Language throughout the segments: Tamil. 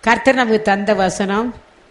கர்த்தர் நமக்கு தந்த வசனம்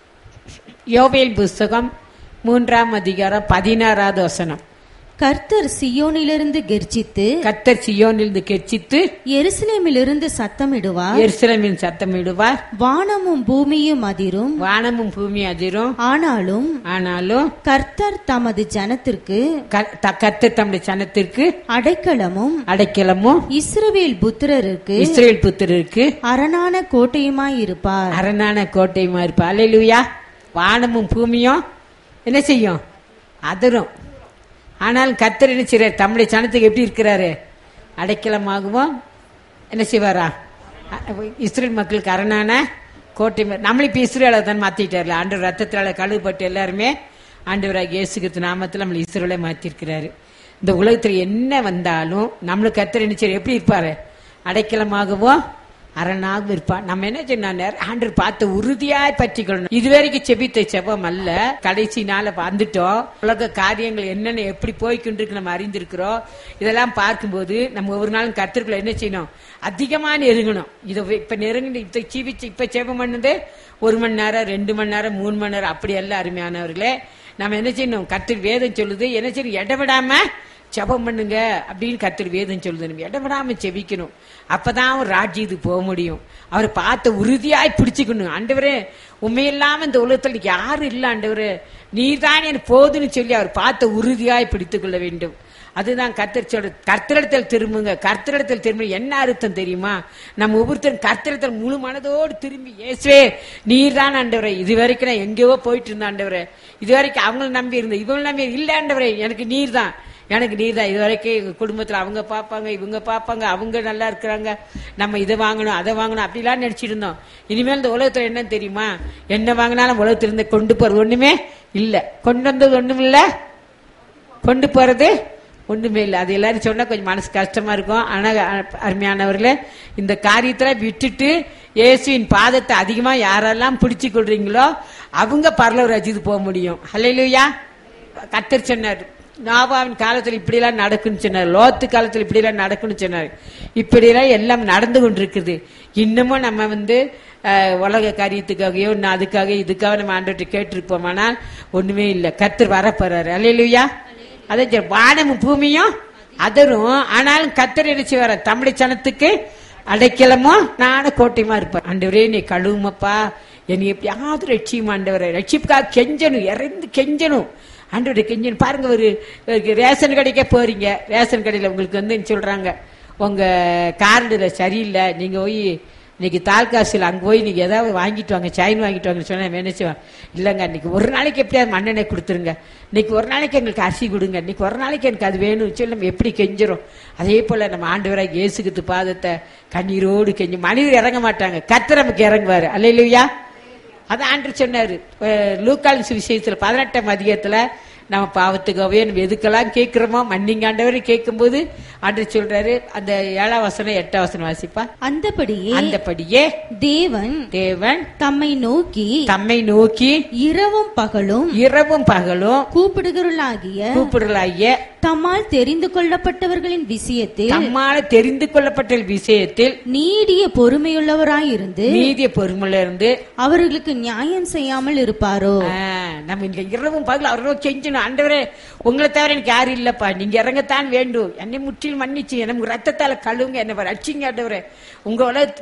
யோவேல் புஸ்தகம் மூன்றாம் அதிகாரம் பதினாறாவது வசனம் கர்த்தர் சியோனிலிருந்து கெர்ச்சித்து கர்த்தர் சியோனிலிருந்து கெச்சித்து எருசலேமிலிருந்து சத்தமிடுவார் எருசலேமின் சத்தமிடுவார் வானமும் பூமியும் அதிரும் வானமும் பூமி அதிரும் ஆனாலும் ஆனாலும் கர்த்தர் தமது ஜனத்திற்கு க- த- கர்த்தர் தம்முடைய சனத்திற்கு அடைக்கலமும் அடைக்கலமும் இஸ்ரவேல் புத்திரருக்கு இஸ்ரேல் புத்திரருக்கு அரணான கோட்டையுமாயிருப்பார் அரணான கோட்டையுமா இருப்பா அலையிலுயா வானமும் பூமியும் என்ன செய்யும் அதிரும் ஆனாலும் கர்த்தர் என்ன செய்றார் தம்முடைய சனத்துக்கு எப்படி இருக்கிறாரு அடைக்கலமாகவும் என்ன செய்வாரா அ- இஸ்ரேல் மக்களுக்கு அரணான கோட்டை மா- நம்மளும் இப்போ இஸ்ரேலை தான் மாற்றிட்டார்ல ஆண்டு ரத்தத்தால் கழுவுப்பட்டு எல்லாருமே ஆண்டவராக இயேசுகிற நாமத்தில் நம்மளை இஸ்ரேலை மாற்றிருக்கிறாரு இந்த உலகத்தில் என்ன வந்தாலும் நம்மளுக்கு கர்த்தர் என்ன செய்றார்? எப்படி இருப்பாரு அடைக்கலமாகவும் அரணாக இருப்பான் நம்ம என்ன சொன்னார் ஆண்டு பார்த்து உறுதியாய் பற்றிக்கொள்ளணும் இதுவரைக்கும் செபித்த செபம் அல்ல கடைசி நாள வந்துட்டோம் உலக காரியங்கள் என்னென்ன எப்படி போய்க்கொண்டிருக்கு நம்ம அறிந்திருக்கிறோம் இதெல்லாம் பார்க்கும்போது நம்ம ஒவ்வொரு நாளும் கத்திற்குள்ள என்ன செய்யணும் அதிகமா நெருங்கணும் இதை இப்ப நெருங்கி இப்ப ஜீவிச்சு இப்ப செபம் பண்ணது ஒரு மணி நேரம் ரெண்டு மணி நேரம் மூணு மணி நேரம் அப்படி எல்லாம் அருமையானவர்களே நம்ம என்ன செய்யணும் கத்திர வேதம் சொல்லுது என்ன செய்யணும் இடவிடாம ஜெபம் பண்ணுங்க அப்படின்னு கர்த்தர் வேதம் சொல்லுது நம்ம இடவிடாம செபிக்கணும் அப்பதான் அவர் ராஜ்யத்துக்கு போக முடியும் அவரை பார்த்த உறுதியாய் பிடிச்சுக்கணும் ஆண்டவரே உண்மையில்லாம இந்த உலகத்தில் யாரும் இல்லை ஆண்டவரே நீர்தான் எனக்கு போதுன்னு சொல்லி அவர் பார்த்த உறுதியாய் பிடித்துக் கொள்ள வேண்டும் அதுதான் கர்த்தர் சொல்ற கர்த்தரிடத்தில் திரும்புங்க கர்த்தரிடத்தில் திரும்ப என்ன அர்த்தம் தெரியுமா நம்ம ஒவ்வொருத்தரும் கர்த்தரிடத்தில் முழு மனதோடு திரும்பி இயேசுவே நீர் தான் ஆண்டவரே இது வரைக்கும் நான் எங்கேயோ போயிட்டு இருந்த ஆண்டவரே இது வரைக்கும் அவங்கள நம்பி இருந்தேன் இவங்களை நம்பி இல்ல ஆண்டவரே எனக்கு நீர் தான் எனக்கு நீர் தான் இது வரைக்கும் எங்க குடும்பத்துல அவங்க பார்ப்பாங்க இவங்க பார்ப்பாங்க அவங்க நல்லா இருக்கிறாங்க நம்ம இதை வாங்கணும் அதை வாங்கணும் அப்படிலாம் நினைச்சிட்டு இருந்தோம் இனிமேல் இந்த உலகத்துல என்ன தெரியுமா என்ன வாங்கினாலும் உலகத்துல இருந்து கொண்டு போறது ஒண்ணுமே இல்ல கொண்டு வந்தது ஒண்ணும் இல்ல கொண்டு போறது ஒண்ணுமே இல்லை அது எல்லாரும் சொன்னா கொஞ்சம் மனசு கஷ்டமா இருக்கும் ஆனா அ- அருமையானவர்களே இந்த காரியத்துல விட்டுட்டு இயேசுவின் பாதத்தை அதிகமா யாரெல்லாம் பிடிச்சு கொள்றீங்களோ அவங்க பரலவ ரஜித்து போக முடியும் ஹalleluya கத்தர் சொன்னார் நாபாவின் காலத்துல இப்படிலாம் நடக்குன்னு சொன்னார் லோத்து காலத்துல இப்படிலாம் நடக்குன்னு சொன்னார் இப்படிலாம் எல்லாம் நடந்து கொண்டிருக்குது இன்னமும் நம்ம வந்து அஹ், உலக காரியத்துக்காகவோ இன்னும் அதுக்காக இதுக்காக நம்ம ஆண்டவர்கிட்ட கேட்டிருப்போமானால் ஒண்ணுமே இல்லை கத்தர் வரப்போறாரு அல்லையா அதே சரி, வானமும் பூமியும் அதரும் ஆனாலும் கத்தர் என்ன வர தமிழ் சனத்துக்கு அடைக்கலமோ நானும் கோட்டையுமா இருப்பேன் ஆண்டவரே நீ கழுவுமப்பா என்னை எப்படியாவது ரட்சியும் ஆண்டவரை ரட்சிப்புக்காக கெஞ்சணும் இறந்து கெஞ்சணும் ஆண்டவரை கெஞ்சணும் பாருங்க ஒரு ஒரு ரேஷன் கடைக்கே போறீங்க ரேஷன் கடையில் உங்களுக்கு வந்து சொல்றாங்க உங்க கார்டுல சரியில்லை நீங்க போய் இன்னைக்கு தால்காசில் அங்கே போய் நீங்க ஏதாவது வாங்கிட்டு வாங்க சைன் வாங்கிட்டு வாங்கன்னு சொன்னா நினைச்சுவான் இல்லைங்க இன்னைக்கு ஒரு நாளைக்கு எப்படியாவது மண்ணெண்ணெய் கொடுத்துருங்க இன்னைக்கு ஒரு நாளைக்கு எங்களுக்கு அரிசி கொடுங்க இன்னைக்கு ஒரு நாளைக்கு எனக்கு அது வேணும் சொல்லி நம்ம எப்படி கெஞ்சிரும் அதே போல நம்ம ஆண்டவராக இயேசுகித்து பாதத்தை கண்ணீரோடு கெஞ்சி மனிதர் இறங்க மாட்டாங்க கத்தர் நமக்கு இறங்குவாரு அல்லையா அதான் ஆண்டு சொன்னாரு அஹ் லூக்கால் சுவிசேஷத்துல பதினெட்டாம் அதிகத்துல நம்ம பாவத்துக்காகவே நம்ம எதுக்கெல்லாம் கேட்கிறோமோ மன்னிங்க ஆண்டவர் கேட்கும்போது ஆண்டு சொல்றாரு அந்த ஏழாம் வசனம் எட்டாம் வசனம் வாசிப்பா அந்தபடியே அந்தபடியே தேவன் தேவன் தம்மை நோக்கி தம்மை நோக்கி இரவும் பகலும் இரவும் பகலும் கூப்பிடுகிறவர்களாகிய கூப்பிடலாகிய தம்மால் தெரிந்து கொள்ளப்பட்டவர்களின் விஷயத்தில் தம்மால தெரிந்து கொள்ளப்பட்ட விஷயத்தில் நீடிய பொறுமையுள்ளவராயிருந்து நீதிய பொறுமையில இருந்து அவர்களுக்கு நியாயம் செய்யாமல் இருப்பாரோ ஆ, நம்ம இந்த இரவும் பகல் அவர்களோ கெஞ்சணும் ஆண்டவரே உங்களை தவிர எனக்கு யாரும் இல்லப்பா நீங்க இறங்கத்தான் வேண்டும் என்னை முற்றிலும் மன்னிச்சு எனக்கு ரத்தத்தால கழுவுங்க என்னை ரட்சிங்க ஆண்டவரே உங்க உலக